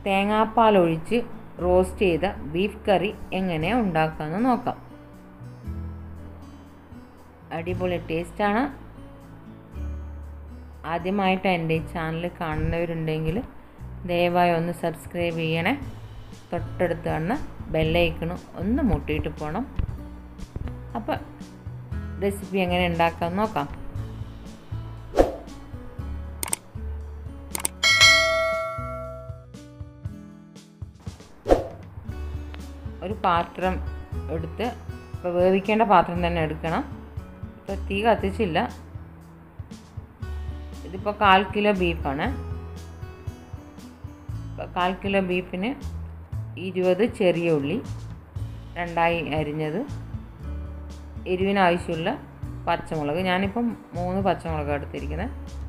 തേങ്ങാപ്പാൽ ഒഴിച്ച് റോസ്റ്റ് ചെയ്ത ബീഫ് കറി എങ്ങനെ ഉണ്ടാക്കാമെന്ന് നോക്കാം അടിപൊളി ടേസ്റ്റാണ് ആദ്യമായിട്ട് എൻ്റെ ഈ ചാനൽ കാണുന്നവരുണ്ടെങ്കിൽ ദയവായി ഒന്ന് സബ്സ്ക്രൈബ് ചെയ്യണേ തൊട്ടടുത്ത് കാണുന്ന ബെല്ലൈക്കണും ഒന്ന് മുട്ടിയിട്ട് പോകണം അപ്പോൾ റെസിപ്പി എങ്ങനെ ഉണ്ടാക്കാമെന്ന് നോക്കാം ഒരു പാത്രം എടുത്ത് ഇപ്പോൾ വേവിക്കേണ്ട പാത്രം തന്നെ എടുക്കണം ഇപ്പോൾ തീ കത്തിച്ചില്ല ഇതിപ്പോൾ കാൽ കിലോ ബീഫാണ് ഇപ്പോൾ കാൽ കിലോ ബീഫിന് ഇരുപത് ചെറിയ ഉള്ളി രണ്ടായി അരിഞ്ഞത് എരിവിനാവശ്യമുള്ള പച്ചമുളക് ഞാനിപ്പം മൂന്ന് പച്ചമുളക് എടുത്തിരിക്കുന്നത്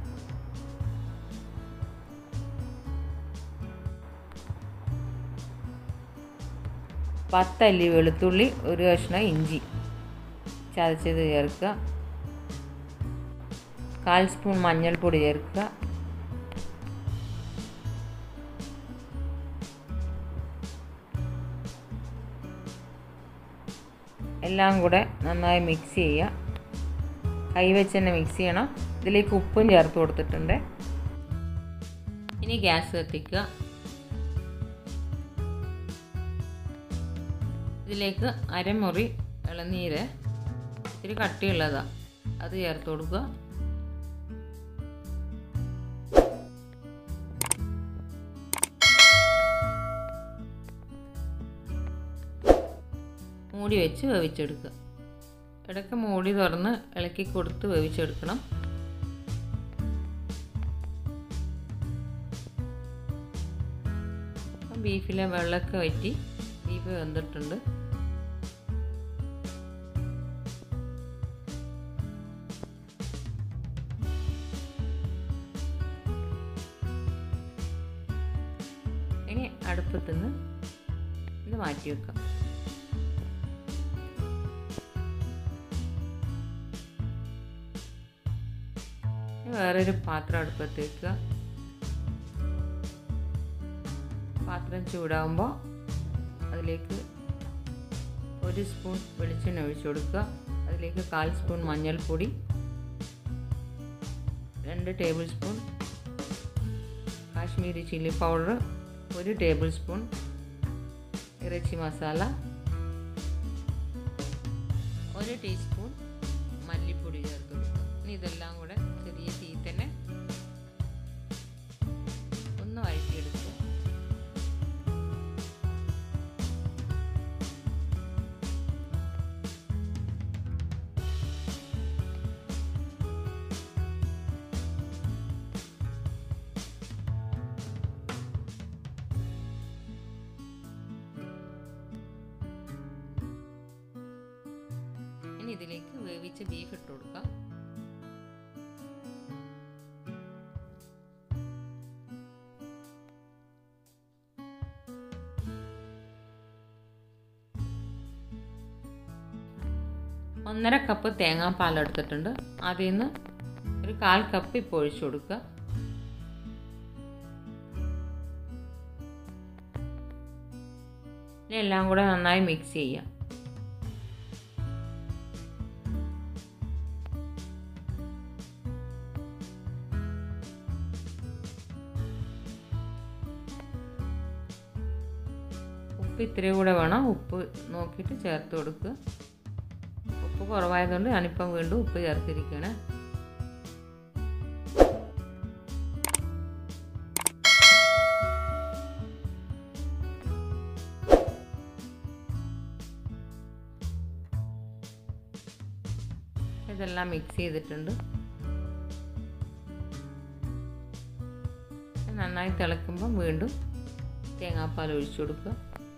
പത്തല്ലി വെളുത്തുള്ളി ഒരു കഷ്ണം ഇഞ്ചി ചതച്ചത് ചേർക്കുക കാൽ സ്പൂൺ മഞ്ഞൾപ്പൊടി ചേർക്കുക എല്ലാം കൂടെ നന്നായി മിക്സ് ചെയ്യുക കൈ വെച്ച് തന്നെ മിക്സ് ചെയ്യണം ഇതിലേക്ക് ഉപ്പും ചേർത്ത് കൊടുത്തിട്ടുണ്ട് ഇനി ഗ്യാസ് കത്തിക്കുക ഇതിലേക്ക് അരമുറി ഇളനീര് ഇത്തിരി കട്ടിയുള്ളതാണ് അത് ചേർത്ത് കൊടുക്കുക മൂടി വെച്ച് വേവിച്ചെടുക്കുക ഇടയ്ക്ക് മൂടി തുറന്ന് ഇളക്കി കൊടുത്ത് വേവിച്ചെടുക്കണം ബീഫിലെ വെള്ളമൊക്കെ വറ്റി ബീഫ് വെന്തിട്ടുണ്ട് ഇനി അടുപ്പത്തുനിന്ന് ഇത് മാറ്റി വെക്കാം വേറൊരു പാത്രം അടുപ്പത്ത് വെക്കുക പാത്രം ചൂടാകുമ്പോൾ അതിലേക്ക് ഒരു സ്പൂൺ വെളിച്ചെണ്ണ ഒഴിച്ചു കൊടുക്കുക അതിലേക്ക് കാൽ സ്പൂൺ മഞ്ഞൾപ്പൊടി രണ്ട് tablespoon Kashmiri chilli powder ഒരു ടേബിൾ സ്പൂൺ ഇറച്ചി മസാല ഒരു ടീസ്പൂൺ മല്ലിപ്പൊടി ചേർത്ത് കൊടുക്കുക ഇനി ഇതെല്ലാം കൂടെ ചെറിയ തീ തന്നെ ഒന്ന് വഴറ്റിയെടുക്കുക ഇനി ഇതിലേക്ക് വേവിച്ച ബീഫ് ഇട്ട് കൊടുക്കാം ഒന്നര കപ്പ് തേങ്ങാപ്പാൽ എടുത്തിട്ടുണ്ട് അതിൽ നിന്ന് ഒരു കാൽ കപ്പ് ഇപ്പോൾ ഒഴിച്ചു കൊടുക്കുക ഇനി എല്ലാം കൂടെ നന്നായി മിക്സ് ചെയ്യുക ഉപ്പ് ഇത്രയും കൂടെ വേണം ഉപ്പ് നോക്കിയിട്ട് ചേർത്ത് കൊടുക്കുക ഉപ്പ് കുറവായതുകൊണ്ട് ഞാനിപ്പം വീണ്ടും ഉപ്പ് ചേർത്തിരിക്കുകയാണ് ഇതെല്ലാം മിക്സ് ചെയ്തിട്ടുണ്ട് നന്നായി തിളക്കുമ്പം വീണ്ടും തേങ്ങാപ്പാൽ ഒഴിച്ചു കൊടുക്കുക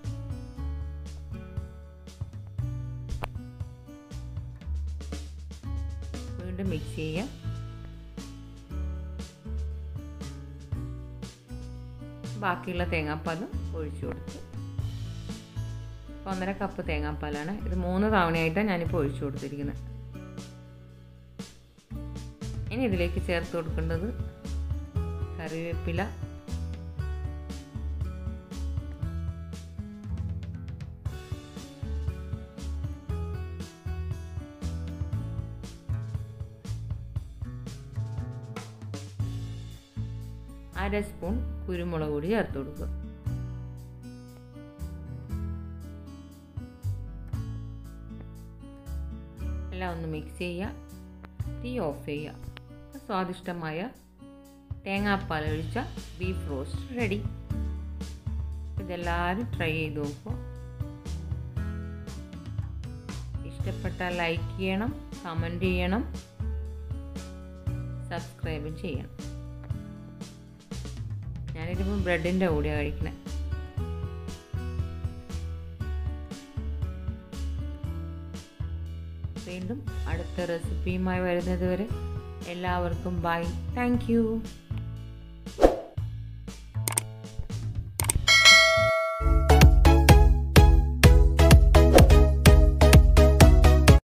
വീണ്ടും മിക്സ് ചെയ്യുക ബാക്കിയുള്ള തേങ്ങാപ്പാലും ഒഴിച്ചു കൊടുത്തു അപ്പോൾ ഒന്നര കപ്പ് തേങ്ങാപ്പാലാണ് ഇത് മൂന്ന് തവണയായിട്ടാണ് ഞാനിപ്പോൾ ഒഴിച്ചു കൊടുത്തിരിക്കുന്നത് ഇനി ഇതിലേക്ക് ചേർത്ത് കൊടുക്കേണ്ടത് കറിവേപ്പില അര സ്പൂൺ കുരുമുളക് പൊടി ചേർത്ത് കൊടുക്കുക എല്ലാം ഒന്ന് മിക്സ് ചെയ്യുക തീ ഓഫ് ചെയ്യുക സ്വാദിഷ്ടമായ തേങ്ങാപ്പാൽ ഒഴിച്ച ബീഫ് റോസ്റ്റ് റെഡി ഇതെല്ലാവരും ട്രൈ ചെയ്ത് നോക്കുക ഇഷ്ടപ്പെട്ടാൽ ലൈക്ക് ചെയ്യണം കമൻറ്റ് ചെയ്യണം സബ്സ്ക്രൈബും ചെയ്യണം ഞാനിതിപ്പോൾ ബ്രെഡിൻ്റെ കൂടെയാണ് കഴിക്കണേ വീണ്ടും അടുത്ത റെസിപ്പിയുമായി വരുന്നത് വരെ എല്ലാവർക്കും ബൈ താങ്ക്